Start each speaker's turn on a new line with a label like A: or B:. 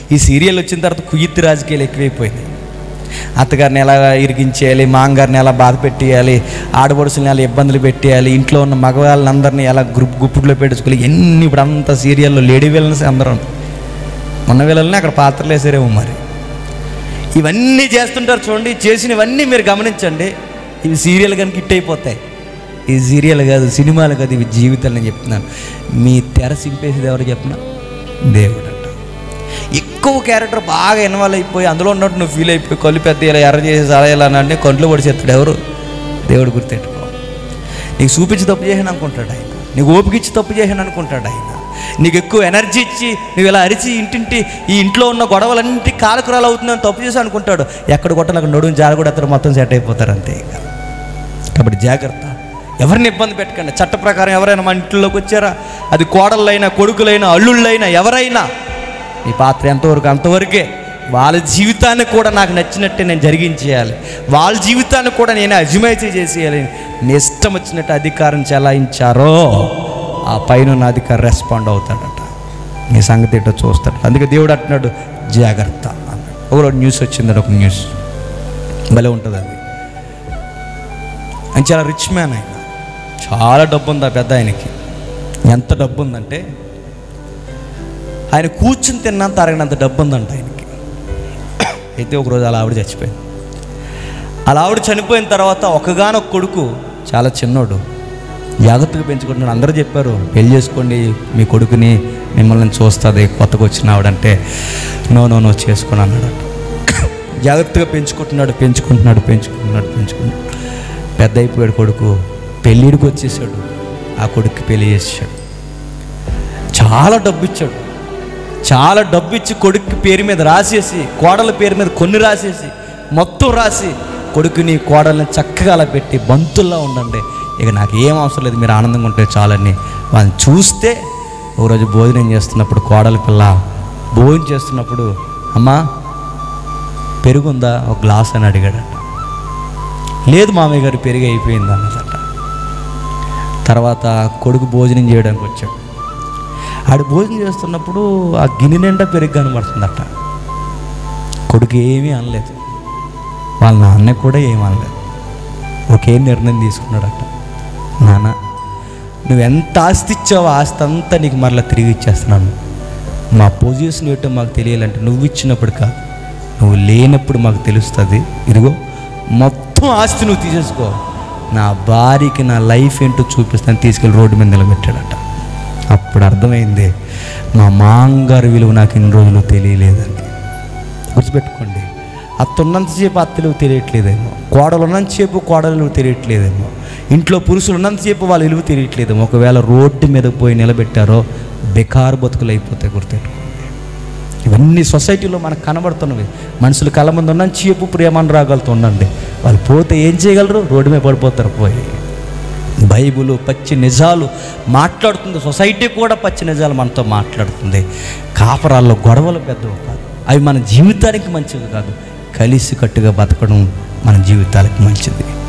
A: ఈ సీరియల్ వచ్చిన తర్వాత కుయ్యిత్తి రాజకీయాలు ఎక్కువైపోయింది అత్తగారిని ఎలా ఇరిగించేయాలి మాంగారిని ఎలా బాధ పెట్టేయాలి ఆడపడుసుని ఎలా ఇబ్బందులు పెట్టేయాలి ఇంట్లో ఉన్న మగవాళ్ళందరినీ ఎలా గ్రూప్ గుప్పుడులో పెట్టుకోవాలి ఎన్ని ఇప్పుడు అంత సీరియల్లో లేడీ విలన్స్ అందరూ ఉన్న వీళ్ళని అక్కడ పాత్రలు వేసారేమో మరి ఇవన్నీ చేస్తుంటారు చూడండి చేసినవన్నీ మీరు గమనించండి ఇవి సీరియల్ కనుక హిట్ అయిపోతాయి ఇది సీరియల్ కాదు సినిమాలు కాదు ఇవి జీవితాలు నేను చెప్తున్నాను మీ తెర సింపేసేది ఎవరు చెప్పిన దేవుడు అంట ఎక్కువ క్యారెక్టర్ బాగా ఇన్వాల్వ్ అయిపోయి అందులో ఉన్నట్టు నువ్వు ఫీల్ అయిపోయి కళ్ళు పెద్ద ఇలా ఎర్ర చేసి అలా ఇలా అంటే కంట్లో పడి చేస్తాడు ఎవరు దేవుడు గుర్తెట్టుకో నీకు చూపించి తప్పు చేసాను అనుకుంటాడు ఆయన నీకు ఓపిక ఇచ్చి తప్పు చేసాను అనుకుంటాడు ఆయన నీకు ఎక్కువ ఎనర్జీ ఇచ్చి నువ్వు ఇలా అరిచి ఇంటింటి ఈ ఇంట్లో ఉన్న గొడవలన్నింటి కాలకురాలు అవుతుందని తప్పు చేసి అనుకుంటాడు ఎక్కడ కొట్టాలి అక్కడ నడుము జార కూడా అతను మొత్తం సెట్ అయిపోతారు అంతే ఇక కాబట్టి జాగ్రత్త ఎవరిని ఇబ్బంది పెట్టకండి చట్ట ప్రకారం ఎవరైనా మన ఇంట్లోకి వచ్చారా అది కోడళ్ళైనా కొడుకులైనా అల్లుళ్ళైనా ఎవరైనా మీ పాత్ర ఎంతవరకు అంతవరకే వాళ్ళ జీవితాన్ని కూడా నాకు నచ్చినట్టే నేను జరిగించేయాలి వాళ్ళ జీవితాన్ని కూడా నేను అజమాయితీ చేసేయాలి నీ ఇష్టం వచ్చినట్టు అధికారం చెలాయించారో ఆ పైన ఉన్న అధికారి రెస్పాండ్ అవుతాడట నీ సంగతి ఏంటో చూస్తాడు అందుకే దేవుడు అంటున్నాడు జాగ్రత్త అన్నాడు ఒకరోజు న్యూస్ వచ్చిందట ఒక న్యూస్ భలే ఉంటుంది అది ఆయన చాలా రిచ్ మ్యాన్ ఆయన చాలా డబ్బు ఉంది ఆ పెద్ద ఆయనకి ఎంత డబ్బు ఉందంటే ఆయన కూర్చుని తిన్నంత అరగినంత డబ్బు ఉందంట ఆయనకి అయితే ఒకరోజు అలా ఆవిడ చచ్చిపోయింది అలా ఆవిడ చనిపోయిన తర్వాత ఒకగానొక కొడుకు చాలా చిన్నోడు జాగ్రత్తగా పెంచుకుంటున్నాడు అందరూ చెప్పారు పెళ్లి చేసుకోండి మీ కొడుకుని మిమ్మల్ని చూస్తుంది కొత్తగా వచ్చిన ఆవిడంటే నో నో నో చేసుకుని అన్నాడు జాగ్రత్తగా పెంచుకుంటున్నాడు పెంచుకుంటున్నాడు పెంచుకుంటున్నాడు పెంచుకుంటున్నాడు పెద్ద అయిపోయాడు కొడుకు పెళ్ళిడికి వచ్చేసాడు ఆ కొడుక్కి పెళ్లి చేసాడు చాలా డబ్బు ఇచ్చాడు చాలా డబ్బు ఇచ్చి కొడుక్కి పేరు మీద రాసేసి కోడల పేరు మీద కొన్ని రాసేసి మొత్తం రాసి కొడుకుని కోడల్ని చక్కగా అలా పెట్టి బంతుల్లా ఉండండి ఇక నాకు ఏం అవసరం లేదు మీరు ఆనందంగా ఉంటే చాలని వాళ్ళని చూస్తే ఒకరోజు భోజనం చేస్తున్నప్పుడు కోడల పిల్ల భోజనం చేస్తున్నప్పుడు అమ్మా పెరుగుందా ఒక గ్లాస్ అని అడిగాడట లేదు మామయ్య గారు పెరిగి అయిపోయింది అన్నదట తర్వాత కొడుకు భోజనం చేయడానికి వచ్చాడు ఆడు భోజనం చేస్తున్నప్పుడు ఆ గిన్నె నిండా పెరుగు కనబడుతుందట కొడుకు ఏమీ అనలేదు వాళ్ళ నాన్న కూడా ఏమీ అనలేదు ఒకే నిర్ణయం తీసుకున్నాడట నాన్న నువ్వు ఎంత ఆస్తి ఇచ్చావో ఆ ఆస్తి అంతా నీకు మరలా తిరిగి ఇచ్చేస్తున్నాను మా పొజిషన్ ఏంటో మాకు తెలియాలంటే నువ్వు ఇచ్చినప్పుడు కాదు నువ్వు లేనప్పుడు మాకు తెలుస్తుంది ఇదిగో మొత్తం ఆస్తి నువ్వు తీసేసుకో నా భార్యకి నా లైఫ్ ఏంటో చూపిస్తాను తీసుకెళ్ళి రోడ్డు మీద నిలబెట్టాడట అప్పుడు అర్థమైంది మా మాంగారు విలువ నాకు ఇన్ని రోజులు తెలియలేదండి గుర్తుపెట్టుకోండి అత్తున్నంతసేపు అత్తలు తెలియట్లేదేమో కోడలు ఉన్నంతసేపు కోడలు విలువ తెలియట్లేదేమో ఇంట్లో పురుషులు ఉన్నంతసేపు వాళ్ళ విలువ తెలియట్లేదేమో ఒకవేళ రోడ్డు మీద పోయి నిలబెట్టారో బెకారు బతుకులు అయిపోతాయి గుర్తుపెట్టుకోండి ఇవన్నీ సొసైటీలో మనకు కనబడుతున్నవి మనుషులు కళ్ళ ముందు ఉన్నంతసేపు ప్రేమానురాగాలతో ఉండండి వాళ్ళు పోతే ఏం చేయగలరు రోడ్డు మీద పడిపోతారు పోయి బైబుల్ పచ్చి నిజాలు మాట్లాడుతుంది సొసైటీ కూడా పచ్చి నిజాలు మనతో మాట్లాడుతుంది కాపరాల్లో గొడవలు పెద్దవి కాదు అవి మన జీవితానికి మంచిది కాదు కలిసి కట్టుగా బతకడం మన జీవితాలకు మంచిది